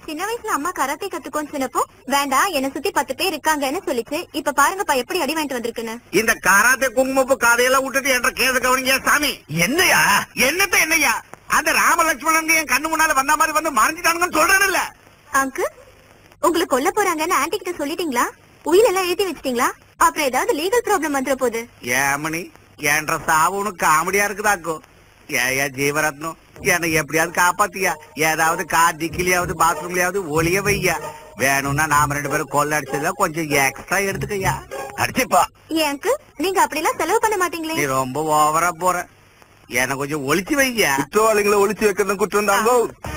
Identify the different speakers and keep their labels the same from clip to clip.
Speaker 1: சின்ன வயசுல அம்மா கராத்தே கத்துக்கோன்னு சொன்னப்போ வேண்டாம் என்ன சுத்தி பத்து பேர் இருக்காங்கன்னு சொல்லிச்சு இப்ப பாருங்கப்பா எப்படி அடி வாங்கிட்டு வந்திருக்குன்னு
Speaker 2: இந்த காராத்தே குங்குமப்பு கதையெல்லாம் விட்டுட்டு என்ற கேச கவனிங்க சாமி
Speaker 3: என்னையா
Speaker 2: என்னத்த என்னய்யா அந்த ராமலட்சுமணன் என் கண்ணு முன்னால வந்த மாதிரி வந்து மறைஞ்சிட்டானுங்கன்னு சொல்றேன்ல
Speaker 1: அங்கு உங்களுக்கு கொல்ல போறாங்கன்னு ஆன்டி கிட்ட சொல்லிட்டீங்களா உயிர் எல்லாம் எழுதி வச்சிட்டீங்களா அப்புறம் ஏதாவது லீகல் ப்ராப்ளம் வந்துட போகுது
Speaker 2: ஏமணி என்ற சாவு உனக்கு காமெடியா இருக்குதாக்கோ ஏயா ஜீவரத்னம் என்னை எப்படியாவது காப்பாத்தியா ஏதாவது கார் டிக்கிலியாவது பாத்ரூம்லயாவது ஒளிய வையா வேணும்னா நாம ரெண்டு பேரும் கொள்ள அடிச்சதுல கொஞ்சம் எக்ஸ்ட்ரா எடுத்துக்கய்யா
Speaker 3: அடிச்சுப்பா
Speaker 1: ஏன் அங்கு நீங்க அப்படிலாம் செலவு பண்ண மாட்டீங்களே
Speaker 2: நீ ரொம்ப ஓவரா போற என்ன கொஞ்சம் ஒளிச்சு வையா
Speaker 4: குற்றவாளிகளை ஒளிச்சு வைக்கிறது குற்றம் தாங்கோ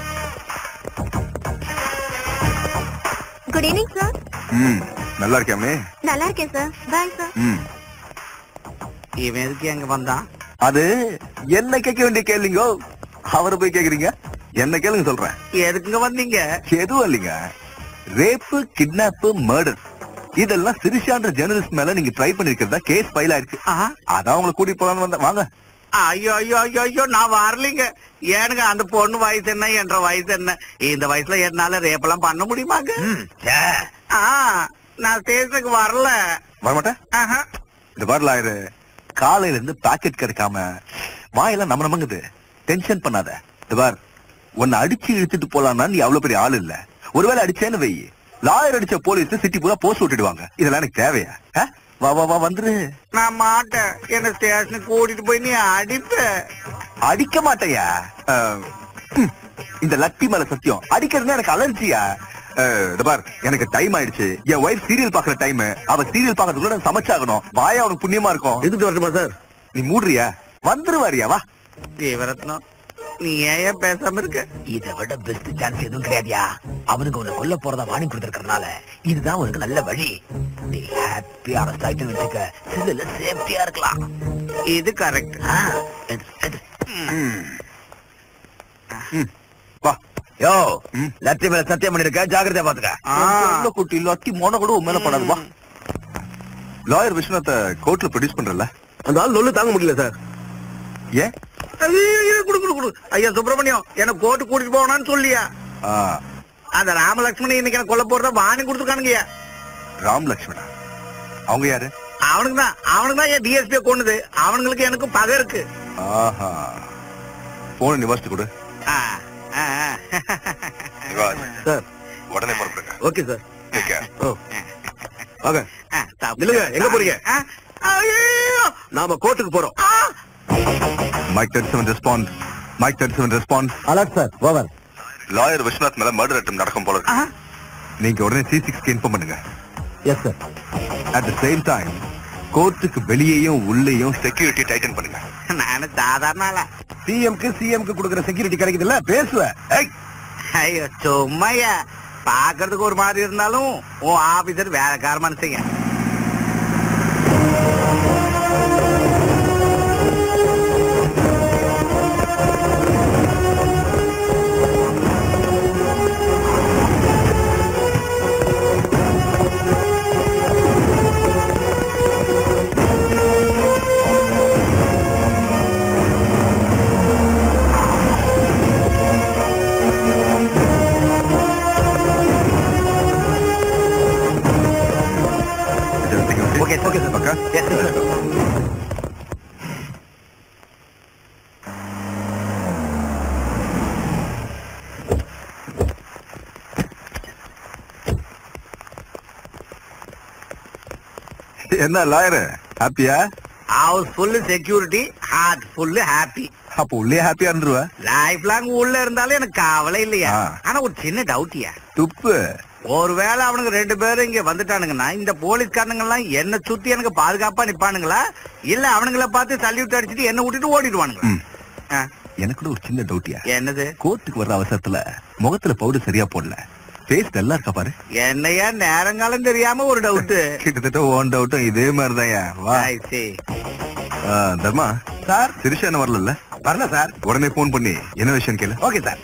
Speaker 1: குட் ஈவினிங் சார்
Speaker 4: ம் நல்லா இருக்கியாமே
Speaker 1: நல்லா இருக்கேன் சார் பாய் சார்
Speaker 4: ம்
Speaker 2: இவன் எதுக்கு எங்க வந்தான்
Speaker 4: அது என்ன கேட்க வேண்டிய கேள்விங்கோ அவரை போய் கேக்குறீங்க என்ன கேளுங்க சொல்றேன்
Speaker 2: எதுக்குங்க வந்தீங்க
Speaker 4: எதுவும் இல்லைங்க ரேப்பு கிட்னாப்பு மர்டர் இதெல்லாம் சிரிஷான்ற ஜெர்னலிஸ்ட் மேல நீங்க ட்ரை பண்ணிருக்கிறதா கேஸ் ஃபைல் ஆயிருக்கு
Speaker 2: ஆஹா.
Speaker 4: அதான் உங்களை கூட்டிட்டு போலான்னு வந்தேன் வாங்க
Speaker 2: ஐயோ ஐயோ ஐயோ ஐயோ நான் வரலைங்க ஏனுங்க அந்த பொண்ணு வயசு என்ன என்ற வயசு என்ன இந்த வயசுல என்னால ரேப்பெல்லாம் பண்ண முடியுமாங்க
Speaker 3: ம், சே.
Speaker 2: ஆ நான் ஸ்டேஷனுக்கு வரல
Speaker 4: வரமாட்டேன்
Speaker 2: ஆஹா.
Speaker 4: இந்த பாட்டில் ஆயிரு காலையில இருந்து பாக்கெட் கிடைக்காம வாயெல்லாம் நம்ம நமங்குது டென்ஷன் பண்ணாத இந்த பார் உன்னை அடிச்சு இழுத்துட்டு போலாம்னா நீ அவ்வளவு பெரிய ஆள் இல்ல ஒருவேளை அடிச்சேன்னு வை லாயர் அடிச்ச போலீஸ் சிட்டி பூரா போஸ்ட் விட்டுடுவாங்க இதெல்லாம் எனக்கு தேவையா ஆ? வா வா வா வந்துரு
Speaker 2: நான் மாட்டேன் என்ன ஸ்டேஷனுக்கு கூட்டிட்டு போய் நீ அடிப்ப
Speaker 4: அடிக்க மாட்டேயா அஹ், ம், இந்த லட்டி மேல சத்தியம் அடிக்கிறதுனா எனக்கு அலர்ஜியா அஹ், இந்த பார் எனக்கு டைம் ஆயிடுச்சு என் ஒய்ஃப் சீரியல் பாக்குற டைம் அவ சீரியல் பாக்குறதுக்குள்ள நான் சமைச்சாகணும் வாயா அவனுக்கு புண்ணியமா இருக்கும்
Speaker 3: எதுக்கு வரட்டுமா சார்
Speaker 4: நீ மூடுறியா வந்துருவாரியா வா
Speaker 2: ஜீவரத்னம் நீ ஏன் பேசாம இருக்க
Speaker 3: இதை விட பெஸ்ட் சான்ஸ் எதுவும் கிடையாதுயா அவனுக்கு உன்னை கொல்ல போறதா வாணி கொடுத்திருக்கறனால இதுதான் உனக்கு நல்ல வழி நீ ஹாப்பியா அரெஸ்ட் ஆயிட்டு வச்சுக்க சில்லுல சேஃப்டியா இருக்கலாம்
Speaker 2: இது கரெக்ட்
Speaker 3: ஆ, எது, எது.
Speaker 4: வா
Speaker 3: யோ
Speaker 4: ம்.
Speaker 3: லட்சி மேல சத்தியம் பண்ணிருக்க ஜாக்கிரதையா பாத்துக்க
Speaker 4: உள்ள குட்டி லட்டி மோன கூட உன் மேல படாது வா லாயர் விஸ்வநாத்த கோர்ட்ல ப்ரொடியூஸ் பண்றல
Speaker 3: அந்த ஆள் சொல்லு தாங்க முடியல சார்
Speaker 4: ஏன்
Speaker 2: குடு குடு குடு ஐயா சுப்பிரமணியம் என்ன கோர்ட்டு கூட்டிட்டு போனான்னு சொல்லியா
Speaker 4: ஆ,
Speaker 2: அந்த ராமலட்சுமணன் இன்னைக்கு எனக்கு கொல்ல போறதா வாணி கொடுத்துருக்கானுங்கய்யா
Speaker 4: ராம் லக்ஷ்மணா அவங்க யாரு
Speaker 2: அவனுக்கு தான் அவனுக்கு தான் என் டிஎஸ்பியை கொண்டுது அவனுங்களுக்கு எனக்கும் பகை இருக்கு
Speaker 4: ஆஹா போன நிவாசித்து கொடு
Speaker 2: ஆ, ஆ, ஆ.
Speaker 3: சார்
Speaker 4: உடனே புறப்படுங்க
Speaker 3: ஓகே சார்
Speaker 4: Take care.
Speaker 3: ஓ வாங்க
Speaker 2: ஆ, தப்பு.
Speaker 3: நில்லுங்க, எங்க போறீங்க?
Speaker 2: ஆ, ஐயையோ.
Speaker 3: நாம கோர்ட்டுக்கு போறோம்
Speaker 2: ஆ.
Speaker 4: Mike thirty seven respond mike thirty seven respond
Speaker 3: alert sir over
Speaker 4: lawyer Viswanath மேல மர்டர் அட்டம் நடக்கும் போல
Speaker 2: ஆ.
Speaker 4: இருக்கு நீங்க உடனே சி சிக்ஸ்க்கு இன்ஃபார்ம் பண்ணுங்க
Speaker 3: yes sir
Speaker 4: at the same time கோர்ட்டுக்கு வெளியேயும் உள்ளேயும் செக்யூரிட்டி டைட்டன் பண்ணுங்க
Speaker 2: நானு சாதாரண ஆளா
Speaker 3: சிஎம்க்கு சிஎம்க்கு கொடுக்குற செக்யூரிட்டி கிடைக்குதுல்ல பேசுவேன்
Speaker 4: ஏய்
Speaker 2: ஐயோ சும்மையா பாக்குறதுக்கு ஒரு மாதிரி இருந்தாலும் உன் ஆபீசர் வேலைக்கார மனுஷங்க
Speaker 4: ஓகே ஓகே சார் பக்கா
Speaker 3: எஸ் சார்
Speaker 4: என்ன லாயர் ஹாப்பியா
Speaker 2: house full security heart full happy
Speaker 4: அப்போ உள்ளே ஹாப்பியா இருந்துருவ
Speaker 2: லைஃப் லாங் உள்ள இருந்தாலும் எனக்கு கவலை இல்லையா
Speaker 4: ஆ.
Speaker 2: ஆனா ஒரு சின்ன டவுட்டியா
Speaker 4: துப்பு
Speaker 2: ஒருவேளை அவனுங்க ரெண்டு பேரும் இங்க வந்துட்டானுங்கன்னா இந்த போலீஸ்காரனுங்க எல்லாம் என்ன சுத்தி எனக்கு பாதுகாப்பா நிப்பானுங்களா இல்ல அவனுங்கள பார்த்து சல்யூட் அடிச்சுட்டு என்ன விட்டுட்டு ஓடிடுவானுங்களா
Speaker 4: ம்.
Speaker 2: ஆ,
Speaker 4: எனக்கு கூட ஒரு சின்ன டவுட்டியா
Speaker 2: என்னது
Speaker 4: கோர்ட்டுக்கு வர்ற அவசரத்துல முகத்துல பவுடர் சரியா போடல ஃபேஸ் நல்லா இருக்கா பாரு
Speaker 2: என்னையா நேரங்காலம் தெரியாம ஒரு டவுட்
Speaker 4: கிட்டத்தட்ட ஓன் டவுட்டும் இதே மாதிரிதான் வா ஆ, தர்மா
Speaker 3: சார்
Speaker 4: சிரிஷா என்ன வரல
Speaker 3: வரல சார்
Speaker 4: உடனே போன் பண்ணி என்ன விஷயம் கேளு
Speaker 3: ஓகே சார்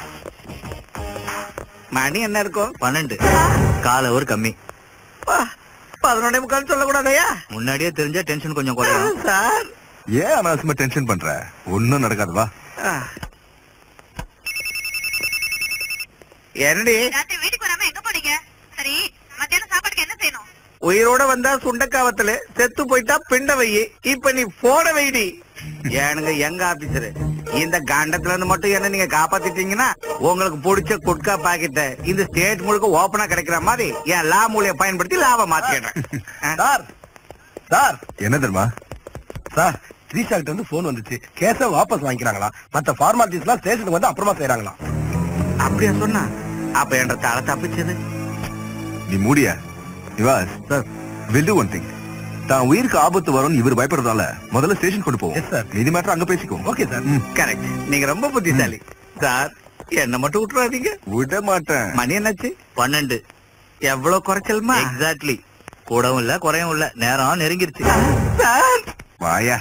Speaker 2: மணி என்ன இருக்கும்
Speaker 3: பன்னெண்டு கால ஒரு கம்மி
Speaker 2: பதினொன்னே முக்கால் சொல்லக்கூடாதயா
Speaker 3: முன்னாடியே தெரிஞ்சா டென்ஷன் கொஞ்சம் குறையும்
Speaker 2: சார்
Speaker 4: ஏன் அனாவசியமா டென்ஷன் பண்ற ஒன்னும் நடக்காது வா
Speaker 2: ஆ. என்னடி
Speaker 1: ராத்திரி வீட்டுக்கு வராம எங்க போனீங்க சரி மத்தியானம் சாப்பாடுக்கு என்ன செய்யணும்
Speaker 2: உயிரோட வந்தா சுண்டக்காவத்துல செத்து போயிட்டா பிண்ட வை இப்ப நீ போட வைடி ஏனுங்க எங்க ஆபீசரு இந்த கண்டத்துல இருந்து மட்டும் என்ன நீங்க காப்பாத்திட்டீங்கன்னா உங்களுக்கு பிடிச்ச குட்கா பாக்கெட்ட இந்த ஸ்டேட் முழுக்க ஓபனா கிடைக்கிற மாதிரி என் லா மூலைய பயன்படுத்தி லாபம் மாத்திடுறேன்
Speaker 3: சார் சார்
Speaker 4: என்ன தெரியுமா
Speaker 3: சார் ஸ்ரீஷா கிட்ட வந்து போன் வந்துச்சு கேஸ வாபஸ் வாங்கிக்கிறாங்களா மத்த ஃபார்மாலிட்டிஸ் எல்லாம் ஸ்டேஷனுக்கு வந்து அப்புறமா செய்யறாங்களா
Speaker 2: அப்படியா சொன்னா அப்ப என்ற தலை தப்பிச்சது
Speaker 4: நீ மூடியா Nivas
Speaker 2: sir
Speaker 4: will do one thing தான் உயிருக்கு ஆபத்து வரும்னு இவர் பயப்படுறதால முதல்ல ஸ்டேஷன் கொண்டு போவோம்
Speaker 3: Yes, sir.
Speaker 4: மீதி மேட்டர் அங்க பேசிக்குவோம்
Speaker 3: ஓகே சார்
Speaker 2: கரெக்ட் நீங்க ரொம்ப புத்திசாலி சார் என்ன மட்டும் விட்டுறாதீங்க
Speaker 4: விட மாட்டேன்
Speaker 2: மணி என்னாச்சு பன்னெண்டு எவ்வளவு குறைச்சலுமா எக்ஸாக்ட்லி கூடவும் இல்ல குறையும் இல்ல நேரம் நெருங்கிருச்சு
Speaker 4: வாயா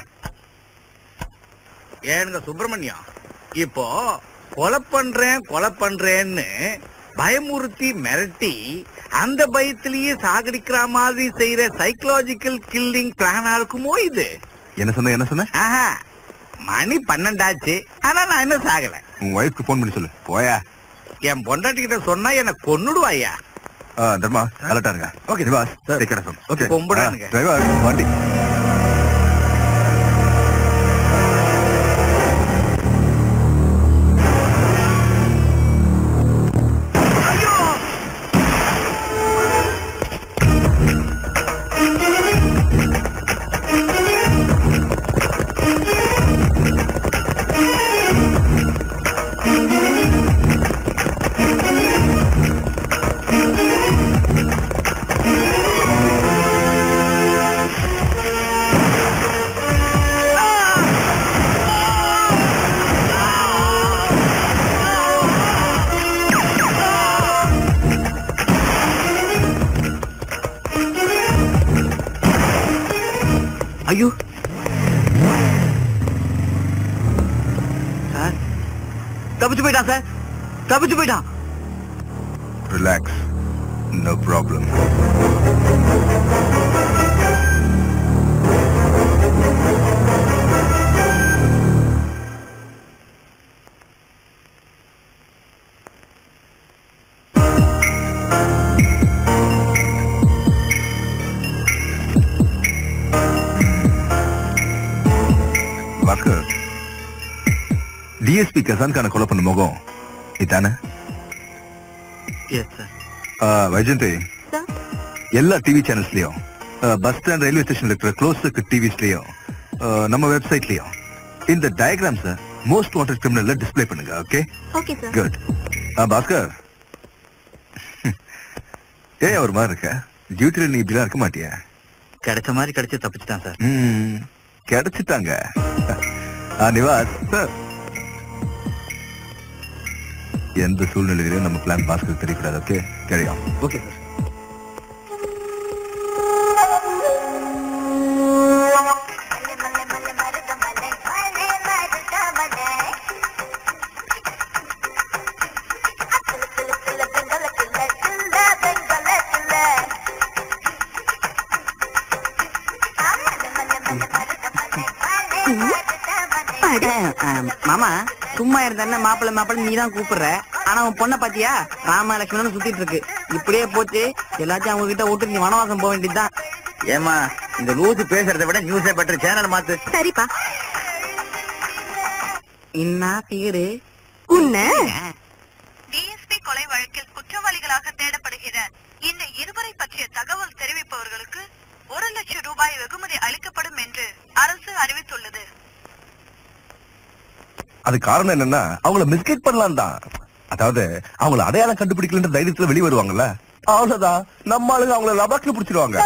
Speaker 2: ஏனுங்க சுப்பிரமணியம் இப்போ கொலை பண்றேன் கொலை பண்றேன்னு பயமுறுத்தி மிரட்டி அந்த பயத்திலேயே சாகடிக்கிற மாதிரி செய்யற சைக்கலாஜிக்கல் கில்லிங் பிளானா இருக்குமோ இது
Speaker 4: என்ன சொன்ன என்ன சொன்ன
Speaker 2: ஆஹா மணி பன்னெண்டாச்சு ஆனா நான் இன்னும் சாகல
Speaker 4: உன் ஒய்ஃப்க்கு ஃபோன் பண்ணி சொல்லு போயா
Speaker 2: என் பொண்டாட்டி கிட்ட சொன்னா என்ன கொன்னுடுவாயா
Speaker 4: ஆ, தர்மா அலர்ட்டா இருங்க okay Nivas take care of okay
Speaker 2: கும்பிடானுங்க.
Speaker 4: டிரைவர் வண்டி
Speaker 2: ஐயோ சார் தப்பிச்சு போயிட்டான் சார் தப்பிச்சு போயிட்டான்
Speaker 4: relax no problem Bhaskar DSP கசான்கான கொலை பண்ண முகம் இதானே
Speaker 2: எஸ் சார்
Speaker 4: ஆ, வைஜெயந்தி
Speaker 1: சார்
Speaker 4: எல்லா டிவி சேனல்ஸ்லயும் பஸ் ஸ்டாண்ட் ரயில்வே ஸ்டேஷன்ல இருக்கிற க்ளோஸ் டிவிஸ்லயும் நம்ம வெப்சைட்லயும் இந்த டயக்ராம்ஸ் மோஸ்ட் வாண்டட் கிரிமினல்ல டிஸ்ப்ளே பண்ணுங்க okay
Speaker 1: okay sir
Speaker 4: good Bhaskar ஏன் ஒரு மாதிரி இருக்க டியூட்டில நீ இப்படிலாம் இருக்க மாட்டியா
Speaker 2: கிடைச்ச மாதிரி கிடைச்சு தப்பிச்சுட்டான் சார்
Speaker 4: ம், கிடைச்சிட்டாங்க ஆ, நிவாஸ் சார் எந்த சூழ்நிலையிலும் நம்ம பிளான் பாஸ்கர் தெரியக்கூடாது ஓகே தெரியும்
Speaker 2: ஓகே சார்
Speaker 5: மாமா சும்மா இருந்தா மாப்பிள்ளை மாப்பிள்ளை நீ தான் கூப்பிடுற ஆனா உன் பொண்ணை பாத்தியா ராம லட்சுமணன் சுத்திட்டு இருக்கு இப்படியே போச்சு எல்லாத்தையும் அவங்க கிட்ட விட்டு நீ வனவாசம் போக வேண்டியதுதான்
Speaker 2: ஏமா இந்த லூசு பேசுறதை விட நியூஸே பெட்டர் சேனல் மாத்து
Speaker 1: சரிப்பா
Speaker 5: என்ன பேரு
Speaker 1: உன்ன
Speaker 6: டிஎஸ்பி கொலை வழக்கில் குற்றவாளிகளாக தேடப்படுகிற இந்த இருவரை பற்றிய தகவல் தெரிவிப்பவர்களுக்கு ஒரு லட்சம் ரூபாய் வெகுமதி அளிக்கப்படும் என்று அரசு அறிவித்துள்ளது
Speaker 4: அது காரணம் என்னன்னா அவங்கள மிஸ்கைட் பண்ணலாம் தான் அதாவது அவங்கள அடையாளம் கண்டுபிடிக்கலன்ற தைரியத்துல வெளியே வருவாங்கல்ல அவ்வளவுதான் நம்ம ஆளுங்க அவங்கள லபாக்ல பிடிச்சிருவாங்க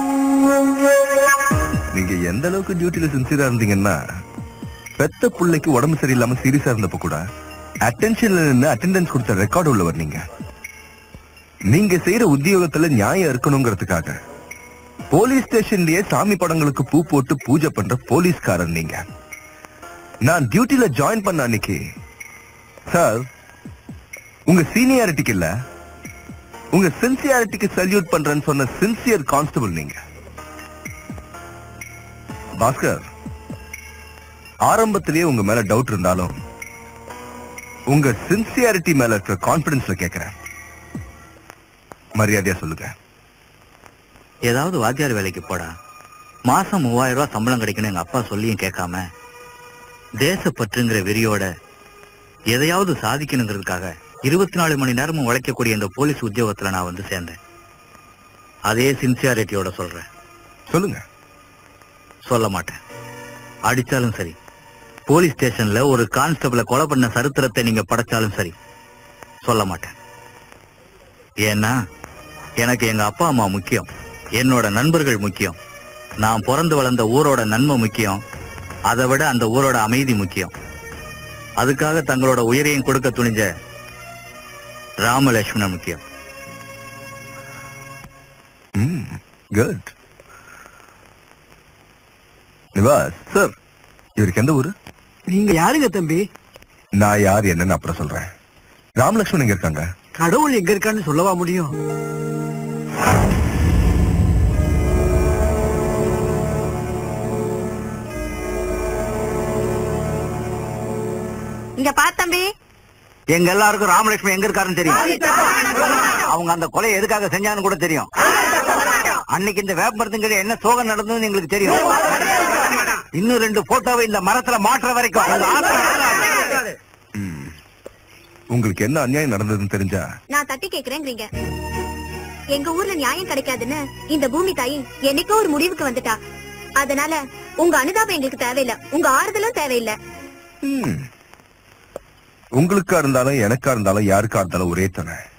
Speaker 4: நீங்க எந்த அளவுக்கு டியூட்டில சின்சியரா இருந்தீங்கன்னா பெத்த பிள்ளைக்கு உடம்பு சரியில்லாம சீரியஸா இருந்தப்ப கூட அட்டென்ஷன்ல நின்று அட்டெண்டன்ஸ் கொடுத்த ரெக்கார்டு உள்ளவர் நீங்க நீங்க செய்யற உத்தியோகத்துல நியாயம் இருக்கணுங்கிறதுக்காக போலீஸ் ஸ்டேஷன்லயே சாமி படங்களுக்கு பூ போட்டு பூஜை பண்ற போலீஸ்காரன் நீங்க நான் டியூட்டில ஜாயின் பண்ண அன்னைக்கு சார் உங்க சீனியாரிட்டிக்கு இல்ல உங்க சின்சியாரிட்டிக்கு சல்யூட் பண்றேன்னு சொன்ன சின்சியர் கான்ஸ்டபிள் நீங்க பாஸ்கர் ஆரம்பத்திலேயே உங்க மேல டவுட் இருந்தாலும் உங்க சின்சியாரிட்டி மேல இருக்கிற கான்பிடன்ஸ்ல கேக்குறேன் மரியாதையா சொல்லுங்க
Speaker 3: ஏதாவது வாத்தியார் வேலைக்கு போடா மாசம் மூவாயிரம் ரூபாய் சம்பளம் கிடைக்கணும் எங்க அப்பா சொல்லியும் கேட்காம தேசப்பற்றுங்கிற வெறியோட எதையாவது சாதிக்கணுங்கிறதுக்காக இருபத்தி நாலு மணி நேரமும் உழைக்கக்கூடிய இந்த போலீஸ் உத்தியோகத்துல நான் வந்து சேர்ந்தேன் அதே சின்சியாரிட்டியோட சொல்றேன்
Speaker 4: சொல்லுங்க
Speaker 3: சொல்ல மாட்டேன் அடிச்சாலும் சரி போலீஸ் ஸ்டேஷன்ல ஒரு கான்ஸ்டபிளை கொலை பண்ண சரித்திரத்தை நீங்க படைச்சாலும் சரி சொல்ல மாட்டேன் ஏன்னா எனக்கு எங்க அப்பா அம்மா முக்கியம் என்னோட நண்பர்கள் முக்கியம் நான் பிறந்து வளர்ந்த ஊரோட நன்மை முக்கியம் அதை விட அந்த ஊரோட அமைதி முக்கியம் அதுக்காக தங்களோட உயிரையும் கொடுக்க துணிஞ்ச ராமலட்சுமணன் முக்கியம்
Speaker 4: ம் குட் நிவாஸ் சார் இவருக்கு எந்த ஊரு
Speaker 5: நீங்க யாருங்க தம்பி
Speaker 4: நான் யார் என்னன்னு அப்புறம் சொல்றேன் ராமலட்சுமணன் எங்க இருக்காங்க
Speaker 5: கடவுள் எங்க இருக்கான்னு சொல்லவா முடியும்
Speaker 1: இங்க பா தம்பி
Speaker 3: எங்க எல்லாருக்கும் ராமலட்சுமி எங்க இருக்காருன்னு தெரியும் அவங்க அந்த கொலை எதுக்காக செஞ்சான்னு கூட தெரியும் அன்னைக்கு இந்த வேப்பமரத்துங்கிற என்ன சோகம் நடந்ததுன்னு எங்களுக்கு தெரியும் இன்னும் ரெண்டு போட்டோவை இந்த மரத்துல மாற்ற வரைக்கும் அந்த ஆத்திரம் அடங்காது.
Speaker 4: ம். உங்களுக்கு என்ன அநியாயம் நடந்ததுன்னு தெரிஞ்சா
Speaker 1: நான் தட்டி கேக்குறேங்கிறீங்க எங்க ஊர்ல நியாயம் கிடைக்காதுன்னு இந்த பூமி தாயி என்னைக்கோ ஒரு முடிவுக்கு வந்துட்டா அதனால உங்க அனுதாபம் எங்களுக்கு தேவையில்ல உங்க ஆறுதலும் தேவையில்ல
Speaker 4: ம். உங்களுக்கா இருந்தாலும் எனக்கா இருந்தாலும் யாருக்கா இருந்தாலும் ஒரே தானே